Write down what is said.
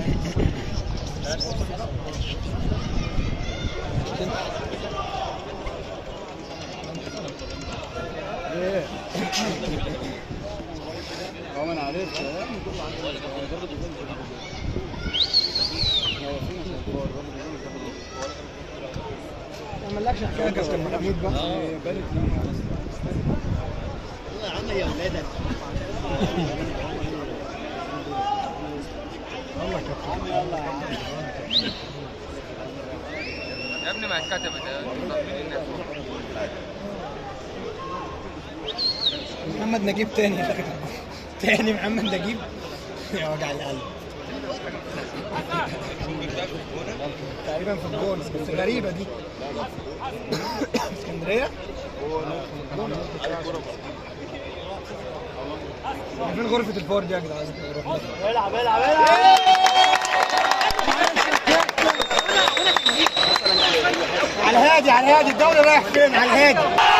هو ما انا عارف ما عملكش حكايه كابتن محمود بقى يا عم يا ولادك والله كابتن يا ابني ما اتكتبت يا ابني الناس محمد نجيب تاني تاني محمد نجيب يا وجع القلب تقريبا في الجون بس غريبة دي اسكندرية فين غرفة الفور دي يا جدعان العب العب العب على الهادي على الهادي الدوري رايح فين على الهادي